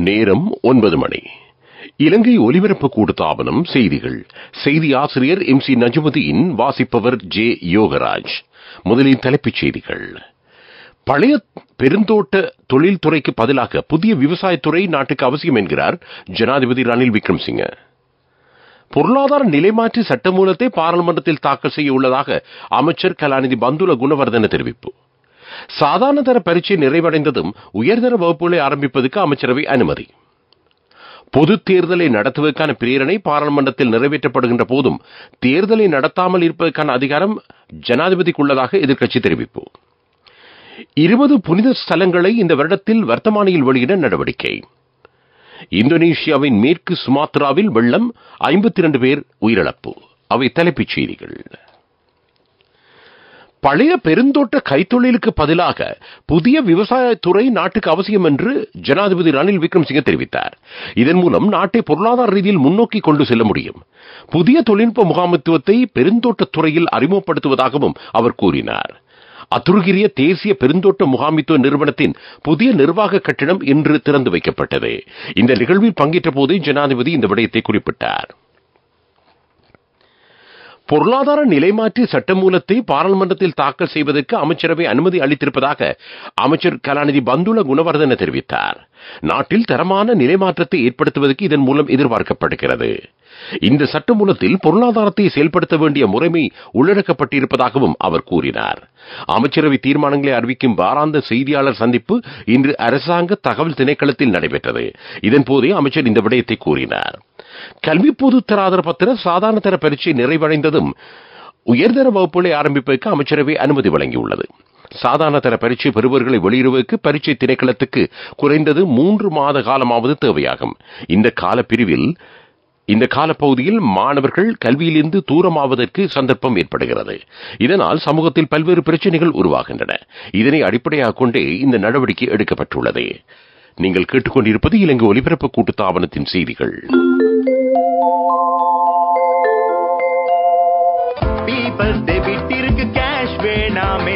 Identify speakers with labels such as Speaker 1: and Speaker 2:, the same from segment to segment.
Speaker 1: நேரம் ஒன்பது மணி இலங்கை ஒலிபரப்பு கூட்டுத்தாபனம் செய்திகள் செய்தி ஆசிரியர் எம் சி நஜமுதீன் வாசிப்பவர் ஜே யோகராஜ் முதலில் தலைப்புச் செய்திகள் பழைய பெருந்தோட்ட தொழில்துறைக்கு பதிலாக புதிய விவசாயத்துறை நாட்டுக்கு அவசியம் என்கிறார் ஜனாதிபதி ரணில் விக்ரம்சிங்க பொருளாதார நிலைமாற்றி சட்டமூலத்தை பாராளுமன்றத்தில் தாக்கல் செய்ய உள்ளதாக அமைச்சர் கலாநிதி பந்துல குணவர்தன தெரிவிப்பு சாதாரண தர பரீட்சை நிறைவடைந்ததும் உயர்தர வகுப்புகளை ஆரம்பிப்பதற்கு அமைச்சரவை அனுமதி பொது தேர்தலை நடத்துவதற்கான பிரேரணை பாராளுமன்றத்தில் நிறைவேற்றப்படுகின்ற போதும் தேர்தலை நடத்தாமல் இருப்பதற்கான அதிகாரம் ஜனாதிபதிக்குள்ளதாக எதிர்க்கட்சி தெரிவிப்பு இருபது புனித ஸ்தலங்களை இந்த வருடத்தில் வர்த்தமானியில் வெளியிட நடவடிக்கை இந்தோனேஷியாவின் மேற்கு சுமாத்ராவில் வெள்ளம் ஐம்பத்தி இரண்டு பேர் உயிரிழப்பு அவை தலைப்புச் செய்திகள் பழைய பெருந்தோட்ட கைத்தொழிலுக்கு பதிலாக புதிய விவசாயத்துறை நாட்டுக்கு அவசியம் என்று ஜனாதிபதி ரணில் விக்ரம்சிங்க தெரிவித்தார் இதன் மூலம் நாட்டை பொருளாதார ரீதியில் முன்னோக்கி கொண்டு செல்ல முடியும் புதிய தொழில்நுட்ப முகாமித்துவத்தை பெருந்தோட்ட துறையில் அறிமுகப்படுத்துவதாகவும் அவர் கூறினார் அத்துருகிரிய தேசிய பெருந்தோட்ட முகாமித்துவ நிறுவனத்தின் புதிய நிர்வாக கட்டிடம் இன்று திறந்து வைக்கப்பட்டது இந்த நிகழ்வில் பங்கேற்ற போது ஜனாதிபதி இந்த விடயத்தை குறிப்பிட்டார் பொருளாதார நிலைமாற்றி சட்டமூலத்தை பாராளுமன்றத்தில் தாக்கல் செய்வதற்கு அமைச்சரவை அனுமதி அளித்திருப்பதாக அமைச்சர் கலாநிதி பந்துல குணவர்தன தெரிவித்தார் நாட்டில் தரமான நிலைமாற்றத்தை ஏற்படுத்துவதற்கு இதன் மூலம் எதிர்பார்க்கப்படுகிறது இந்த சட்டமூலத்தில் பொருளாதாரத்தை செயல்படுத்த வேண்டிய முறைமை உள்ளடக்கப்பட்டிருப்பதாகவும் அவர் கூறினார் அமைச்சரவை தீர்மானங்களை அறிவிக்கும் வாராந்த செய்தியாளர் சந்திப்பு இன்று அரசாங்க தகவல் திணைக்களத்தில் நடைபெற்றது இதன்போதே அமைச்சர் இந்த விடயத்தை கூறினார் கல்வி பொது தராதர பத்திர சாதாரண தர பரீட்சை நிறைவடைந்ததும் உயர்தர வகுப்புகளை ஆரம்பிப்பதற்கு அமைச்சரவை அனுமதி வழங்கியுள்ளது சாதாரண தர பரீட்சை பெறுபவர்களை வெளியிடுவதற்கு பரீட்சை திணைக்களத்துக்கு குறைந்தது மூன்று மாத காலமாவது தேவையாகும் இந்த கால பிரிவில் இந்த காலப்பகுதியில் மாணவர்கள் கல்வியிலிருந்து தூரமாவதற்கு சந்தர்ப்பம் ஏற்படுகிறது இதனால் சமூகத்தில் பல்வேறு பிரச்சனைகள் உருவாகின்றன இதனை அடிப்படையாக கொண்டே இந்த நடவடிக்கை எடுக்கப்பட்டுள்ளது நீங்கள் கேட்டுக்கொண்டிருப்பது இலங்கை ஒலிபரப்பு கூட்டுத்தாபனத்தின் செய்திகள்
Speaker 2: பீப்பிள்ஸ் டெபிட் இருக்கு கேஷ் வேணாமே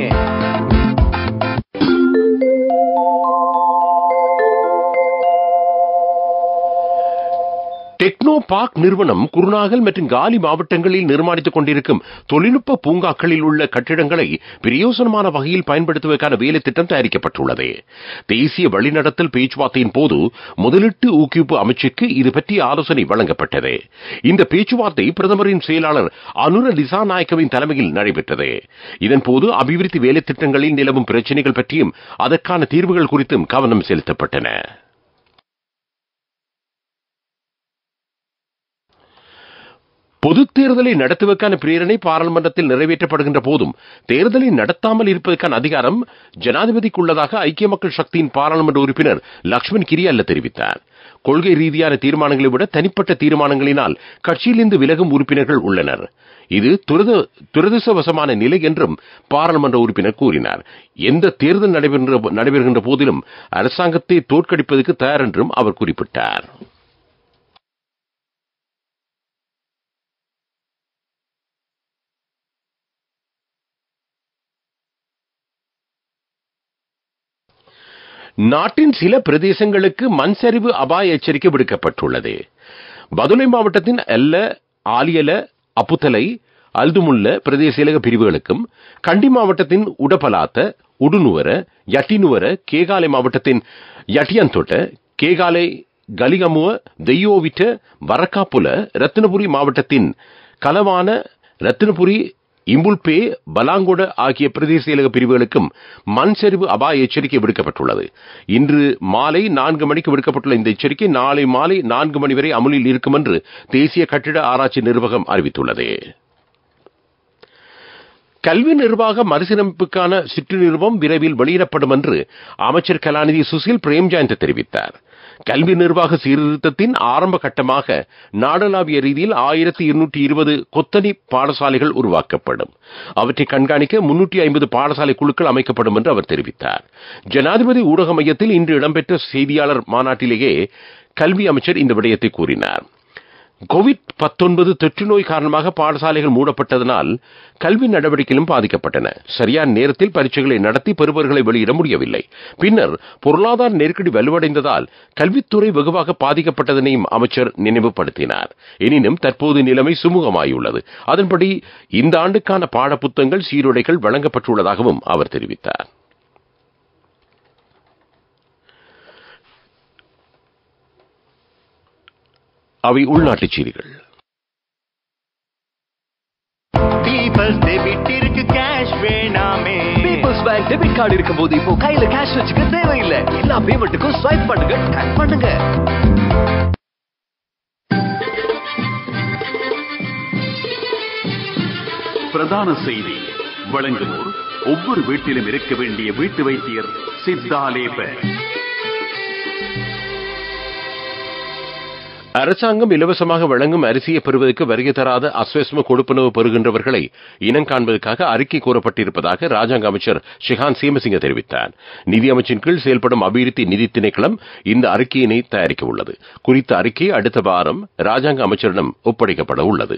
Speaker 1: டெக்னோ பார்க் நிறுவனம் குருநாகல் மற்றும் காலி மாவட்டங்களில் நிர்மாணித்துக் கொண்டிருக்கும் தொழில்நுட்ப பூங்காக்களில் உள்ள கட்டிடங்களை பிரயோசனமான வகையில் பயன்படுத்துவதற்கான வேலை திட்டம் தயாரிக்கப்பட்டுள்ளது தேசிய வழிநடத்தல் பேச்சுவார்த்தையின் போது முதலீட்டு ஊக்குவிப்பு அமைச்சுக்கு இது பற்றிய ஆலோசனை வழங்கப்பட்டது இந்த பேச்சுவார்த்தை பிரதமரின் செயலாளர் அனுர திசாநாயக்கவின் தலைமையில் நடைபெற்றது இதன்போது அபிவிருத்தி வேலை திட்டங்களில் நிலவும் பிரச்சினைகள் பற்றியும் அதற்கான தீர்வுகள் குறித்தும் கவனம் செலுத்தப்பட்டன பொதுத் தேர்தலை நடத்துவதற்கான பிரேரணை பாராளுமன்றத்தில் நிறைவேற்றப்படுகின்ற போதும் தேர்தலை நடத்தாமல் இருப்பதற்கான அதிகாரம் ஜனாதிபதிக்குள்ளதாக ஐக்கிய மக்கள் சக்தியின் பாராளுமன்ற உறுப்பினர் லக்ஷ்மண் கிரியல்ல தெரிவித்தார் கொள்கை ரீதியான தீர்மானங்களை விட தனிப்பட்ட தீர்மானங்களினால் கட்சியிலிருந்து விலகும் உறுப்பினர்கள் உள்ளனர் இது துரதிருஷ்டவசமான நிலை என்றும் பாராளுமன்ற உறுப்பினர் கூறினார் எந்த தேர்தல் நடைபெறுகின்ற நடைபெறுகின்ற போதிலும் அரசாங்கத்தை தோற்கடிப்பதற்கு தயார் என்றும் அவர் குறிப்பிட்டார் நாட்டின் சில பிரதேசங்களுக்கு மண் சரிவு அபாய எச்சரிக்கை விடுக்கப்பட்டுள்ளது பதுளை மாவட்டத்தின் அல்ல ஆலியல அப்புத்தலை அல்துமுல்ல பிரதேச செயலக பிரிவுகளுக்கும் கண்டி மாவட்டத்தின் உடபலாத்த உடுநுவர யட்டினுவர கேகாலை மாவட்டத்தின் யட்டியந்தொட்ட கேகாலை கலிகமுவ தெய்யோவிட்ட வரக்காப்புல ரத்தினபுரி மாவட்டத்தின் கலவான ரத்தினபுரி இம்புல்பே பலாங்கொட ஆகிய பிரதேச செயலக பிரிவுகளுக்கும் மண் சரிவு அபாய எச்சரிக்கை விடுக்கப்பட்டுள்ளது இன்று மாலை நான்கு மணிக்கு விடுக்கப்பட்டுள்ள இந்த எச்சரிக்கை நாளை மாலை நான்கு மணி வரை அமலில் இருக்கும் என்று தேசிய கட்டிட ஆராய்ச்சி நிர்வாகம் அறிவித்துள்ளது கல்வி நிர்வாக மறுசீரமைப்புக்கான சிற்று நிறுவம் விரைவில் வெளியிடப்படும் என்று அமைச்சர் கலாநிதி சுசில் பிரேம்ஜாயந்த் தெரிவித்தார் கல்வி நிர்வாக சீர்திருத்தத்தின் ஆரம்ப கட்டமாக நாடளாவிய ரீதியில் ஆயிரத்தி இருநூற்றி இருபது கொத்தனி பாடசாலைகள் உருவாக்கப்படும் அவற்றை கண்காணிக்க முன்னூற்றி ஐம்பது பாடசாலை குழுக்கள் அமைக்கப்படும் என்று அவர் தெரிவித்தார் ஜனாதிபதி ஊடக மையத்தில் இன்று இடம்பெற்ற செய்தியாளர் மாநாட்டிலேயே கல்வி அமைச்சர் இந்த விடயத்தை கூறினார் கோவிட் பத்தொன்பது தொற்று நோய் காரணமாக பாடசாலைகள் மூடப்பட்டதனால் கல்வி நடவடிக்கைகளும் பாதிக்கப்பட்டன சரியான நேரத்தில் பரீட்சைகளை நடத்தி பெறுபவர்களை வெளியிட முடியவில்லை பின்னர் பொருளாதார நெருக்கடி வலுவடைந்ததால் கல்வித்துறை வெகுவாக பாதிக்கப்பட்டதனையும் அமைச்சர் நினைவுபடுத்தினார் எனினும் தற்போது நிலைமை சுமூகமாயுள்ளது அதன்படி இந்த ஆண்டுக்கான பாடப்புத்தகங்கள் சீருடைகள் வழங்கப்பட்டுள்ளதாகவும் அவர் தெரிவித்தார் அவை உள்நாட்டுச் செய்திகள்
Speaker 2: பீப்பிள்ஸ் டெபிட் இருக்கு கேஷ் வேணாமே
Speaker 3: பீப்புள்ஸ் பேங்க் டெபிட் கார்டு இருக்கும்போது இப்போ கையில கேஷ் வச்சுக்க தேவையில்லை எல்லா பேமெண்ட்டுக்கும் ஸ்வைப் பண்ணுங்க டேப் பண்ணுங்க
Speaker 4: பிரதான செய்தி வழங்குவோர் ஒவ்வொரு வீட்டிலும் இருக்க வேண்டிய வீட்டு வைத்தியர் சித்தாலேப
Speaker 1: அரசாங்கம் இலவசமாக வழங்கும் அரிசியை பெறுவதற்கு வருகை தராத அஸ்வஸ்ம கொடுப்பனவு பெறுகின்றவர்களை இனம் காண்பதற்காக அறிக்கை கூறப்பட்டிருப்பதாக ராஜாங்க அமைச்சர் ஷிகான் சீமசிங்க தெரிவித்தார் நிதி அமைச்சின் கீழ் செயல்படும் அபிவிருத்தி நிதி திணைக்களம் இந்த அறிக்கையினை தயாரிக்க உள்ளது குறித்த அறிக்கை அடுத்த வாரம் ராஜாங்க அமைச்சரிடம் ஒப்படைக்கப்பட உள்ளது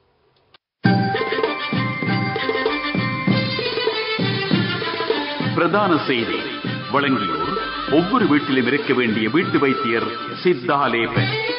Speaker 4: பிரதான செய்தி வழங்கியோர் ஒவ்வொரு வீட்டிலும் இருக்க வேண்டிய வீட்டு வைத்தியர் சித்தாலேப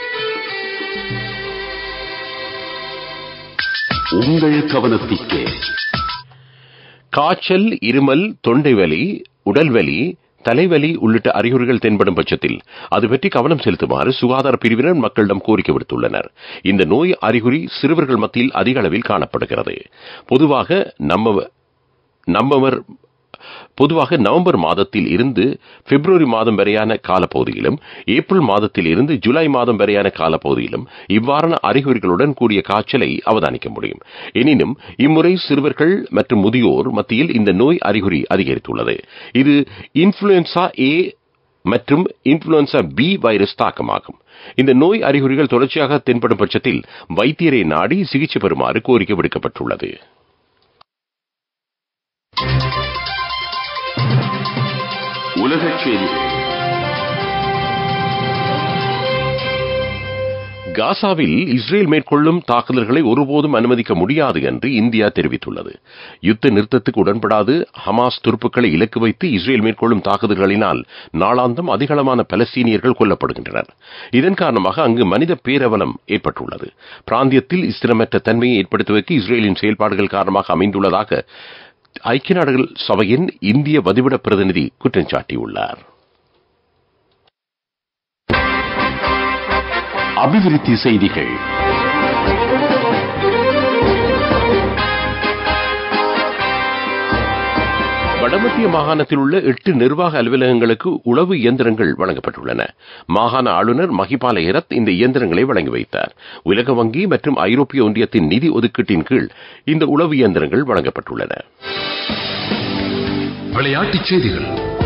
Speaker 4: உங்கள் கவனத்திற்கு
Speaker 1: காய்ச்சல் இருமல் தொண்டை வலி உடல்வலி தலைவலி உள்ளிட்ட அறிகுறிகள் தென்படும் பட்சத்தில் அது பற்றி கவனம் செலுத்துமாறு சுகாதார பிரிவினர் மக்களிடம் கோரிக்கை விடுத்துள்ளனர் இந்த நோய் அறிகுறி சிறுவர்கள் மத்தியில் அதிக அளவில் காணப்படுகிறது பொதுவாக நம்ம நம்மவர் பொதுவாக நவம்பர் மாதத்தில் இருந்து பிப்ரவரி மாதம் வரையான காலப்பகுதியிலும் ஏப்ரல் மாதத்தில் இருந்து ஜூலை மாதம் வரையான காலப்பகுதியிலும் இவ்வாறான அறிகுறிகளுடன் கூடிய காய்ச்சலை அவதானிக்க முடியும் எனினும் இம்முறை சிறுவர்கள் மற்றும் முதியோர் மத்தியில் இந்த நோய் அறிகுறி அதிகரித்துள்ளது இது இன்ஃபுளுன்சா ஏ மற்றும் இன்ஃபுளுன்சா பி வைரஸ் தாக்கமாகும் இந்த நோய் அறிகுறிகள் தொடர்ச்சியாக தென்படும் பட்சத்தில் வைத்தியரை நாடி சிகிச்சை பெறுமாறு கோரிக்கை விடுக்கப்பட்டுள்ளது
Speaker 4: உலகச் செய்திகள்
Speaker 1: காசாவில் இஸ்ரேல் மேற்கொள்ளும் தாக்குதல்களை ஒருபோதும் அனுமதிக்க முடியாது என்று இந்தியா தெரிவித்துள்ளது யுத்த நிறுத்தத்துக்கு உடன்படாது ஹமாஸ் துருப்புக்களை இலக்கு வைத்து இஸ்ரேல் மேற்கொள்ளும் தாக்குதல்களினால் நாளாந்தம் அதிகளவான பலஸ்தீனியர்கள் கொல்லப்படுகின்றனர் இதன் காரணமாக அங்கு மனித பேரவலம் ஏற்பட்டுள்ளது பிராந்தியத்தில் ஸ்திரமற்ற தன்மையை ஏற்படுத்துவதற்கு இஸ்ரேலின் செயல்பாடுகள் காரணமாக அமைந்துள்ளதாக ஐக்கிய நாடுகள் சபையின் இந்திய வதிவிட பிரதிநிதி குற்றம் சாட்டியுள்ளார்
Speaker 4: அபிவிருத்தி செய்திகள்
Speaker 1: வடமத்திய மாகாணத்தில் உள்ள எட்டு நிர்வாக அலுவலகங்களுக்கு உளவு இயந்திரங்கள் வழங்கப்பட்டுள்ளன மாகாண ஆளுநர் மகிபால ஹெரத் இந்த இயந்திரங்களை வழங்கி வைத்தார் உலக வங்கி மற்றும் ஐரோப்பிய ஒன்றியத்தின் நிதி ஒதுக்கீட்டின் கீழ் இந்த உளவு இயந்திரங்கள் வழங்கப்பட்டுள்ளன
Speaker 5: விளையாட்டுச் செய்திகள்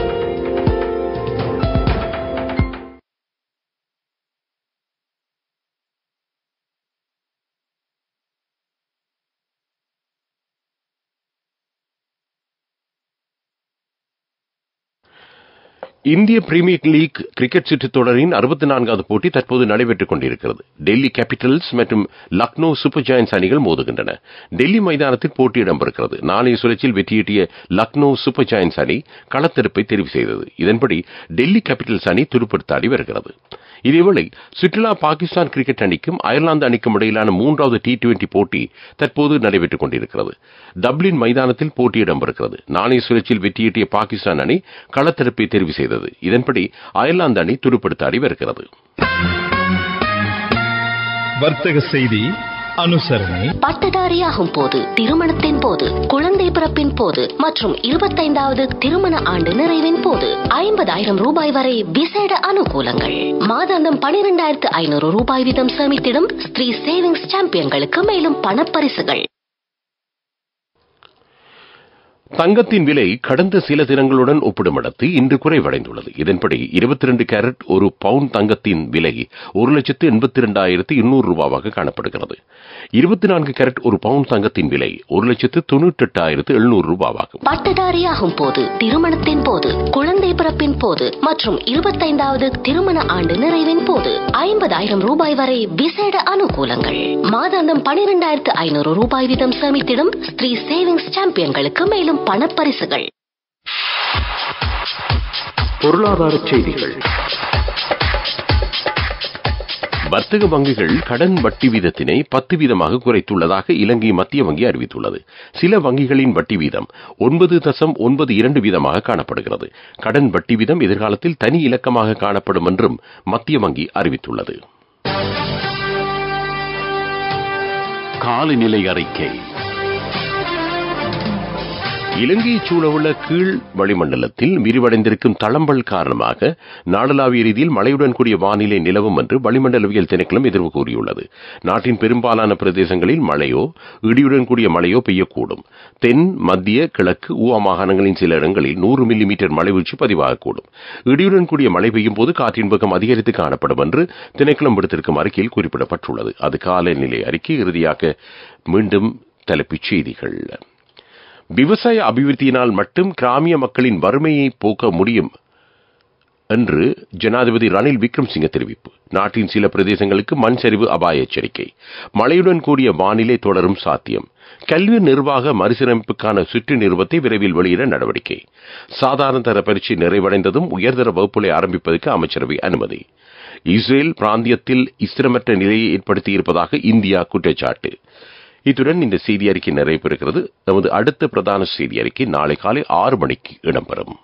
Speaker 1: இந்திய பிரீமியர் லீக் கிரிக்கெட் சுற்றுத் தொடரின் அறுபத்தி நான்காவது போட்டி தற்போது நடைபெற்றுக் கொண்டிருக்கிறது டெல்லி கேபிட்டல்ஸ் மற்றும் லக்னோ சூப்பர் ஜாயன்ஸ் அணிகள் மோதுகின்றன டெல்லி மைதானத்தில் போட்டி இடம்பெறுகிறது நாளைய சுழற்சியில் வெற்றியீட்டிய லக்னோ சூப்பர் ஜாயன்ஸ் அணி களத்தெடுப்பை தெரிவு செய்தது இதன்படி டெல்லி கேபிட்டல்ஸ் அணி துடுப்படுத்தாடி வருகிறது இதேவேளை சுற்றுலா பாகிஸ்தான் கிரிக்கெட் அணிக்கும் அயர்லாந்து அணிக்கும் இடையிலான மூன்றாவது டி டுவெண்டி போட்டி தற்போது நடைபெற்றுக் கொண்டிருக்கிறது டப்ளின் மைதானத்தில் போட்டி இடம்பெறுகிறது நாணய சுழற்சியில் வெற்றியீட்டிய பாகிஸ்தான் அணி களத்தெடுப்பை தெரிவு செய்தது இதன்படி அயர்லாந்து அணி துடுப்படுத்தாடி வருகிறது
Speaker 6: வர்த்தக செய்தி அனுசரணை
Speaker 7: பட்டதாரியாகும் போது திருமணத்தின் போது குழந்தை பிறப்பின் போது மற்றும் இருபத்தைந்தாவது திருமண ஆண்டு நிறைவின் போது ஐம்பதாயிரம் ரூபாய் வரை விசேட அனுகூலங்கள் மாதாந்தம் பனிரெண்டாயிரத்து ஐநூறு ரூபாய் வீதம் சேமித்திடும் ஸ்திரீ சேவிங்ஸ் சாம்பியன்களுக்கு மேலும் பணப்பரிசுகள்
Speaker 1: தங்கத்தின் விலை கடந்த சில தினங்களுடன் ஒப்பிடுமிடத்து இன்று குறைவடைந்துள்ளது இதன்படி இருபத்தி ரெண்டு கேரட் ஒரு பவுண்ட் தங்கத்தின் விலை ஒரு லட்சத்து எண்பத்தி இரண்டாயிரத்து இருநூறு ரூபாவாக காணப்படுகிறது இருபத்தி நான்கு கேரட் ஒரு பவுண்ட் தங்கத்தின் விலை ஒரு லட்சத்து தொண்ணூற்றி எட்டாயிரத்து எழுநூறு ரூபாவாகும்
Speaker 7: பட்டதாரியாகும் போது திருமணத்தின் போது குழந்தை பிறப்பின் போது மற்றும் இருபத்தைந்தாவது திருமண ஆண்டு நிறைவின் போது ஐம்பதாயிரம் ரூபாய் வரை விசேட அனுகூலங்கள் மாதாந்தம் பனிரெண்டாயிரத்து ஐநூறு ரூபாய் வீதம் சேமித்திடும் ஸ்ரீ சேவிங்ஸ் சாம்பியன்களுக்கு மேலும் பணப்பரிசுகள்
Speaker 4: பொருளாதார செய்திகள்
Speaker 1: வர்த்தக வங்கிகள் கடன் வட்டி வீதத்தினை பத்து வீதமாக குறைத்துள்ளதாக இலங்கை மத்திய வங்கி அறிவித்துள்ளது சில வங்கிகளின் வட்டி வீதம் ஒன்பது தசம் ஒன்பது இரண்டு வீதமாக காணப்படுகிறது கடன் வட்டி வீதம் எதிர்காலத்தில் தனி இலக்கமாக காணப்படும் என்றும் மத்திய வங்கி அறிவித்துள்ளது
Speaker 4: காலநிலை அறிக்கை
Speaker 1: இலங்கையைச் சூழவுள்ள கீழ் வளிமண்டலத்தில் விரிவடைந்திருக்கும் தளம்பல் காரணமாக நாடளாவிய ரீதியில் மழையுடன் கூடிய வானிலை நிலவும் என்று வளிமண்டலவியல் திணைக்களம் எதிர்வு கூறியுள்ளது நாட்டின் பெரும்பாலான பிரதேசங்களில் மழையோ இடியுடன் கூடிய மழையோ பெய்யக்கூடும் தென் மத்திய கிழக்கு ஊவா மாகாணங்களின் சில இடங்களில் நூறு மில்லி மீட்டர் மழை வீழ்ச்சி பதிவாகக்கூடும் இடியுடன் கூடிய மழை பெய்யும் போது காற்றின் பக்கம் அதிகரித்து காணப்படும் என்று திணைக்களம் விடுத்திருக்கும் அறிக்கையில் குறிப்பிடப்பட்டுள்ளது அது காலநிலை அறிக்கை இறுதியாக மீண்டும் தலைப்புச் செய்திகள் விவசாய அபிவிருத்தியினால் மட்டும் கிராமிய மக்களின் வறுமையை போக்க முடியும் என்று ஜனாதிபதி ரணில் விக்ரம்சிங்க தெரிவிப்பு நாட்டின் சில பிரதேசங்களுக்கு மண் சரிவு அபாய எச்சரிக்கை மழையுடன் கூடிய வானிலை தொடரும் சாத்தியம் கல்வி நிர்வாக மறுசீரமைப்புக்கான சுற்று நிறுவத்தை விரைவில் வெளியிட நடவடிக்கை சாதாரண தர பரீட்சை நிறைவடைந்ததும் உயர்தர வகுப்புகளை ஆரம்பிப்பதற்கு அமைச்சரவை அனுமதி இஸ்ரேல் பிராந்தியத்தில் ஸ்திரமற்ற நிலையை ஏற்படுத்தியிருப்பதாக இந்தியா குற்றச்சாட்டு இத்துடன் இந்த செய்தி அறிக்கை நிறைவு பெறுகிறது நமது அடுத்த பிரதான செய்தி அறிக்கை நாளை காலை ஆறு மணிக்கு இடம்பெறும்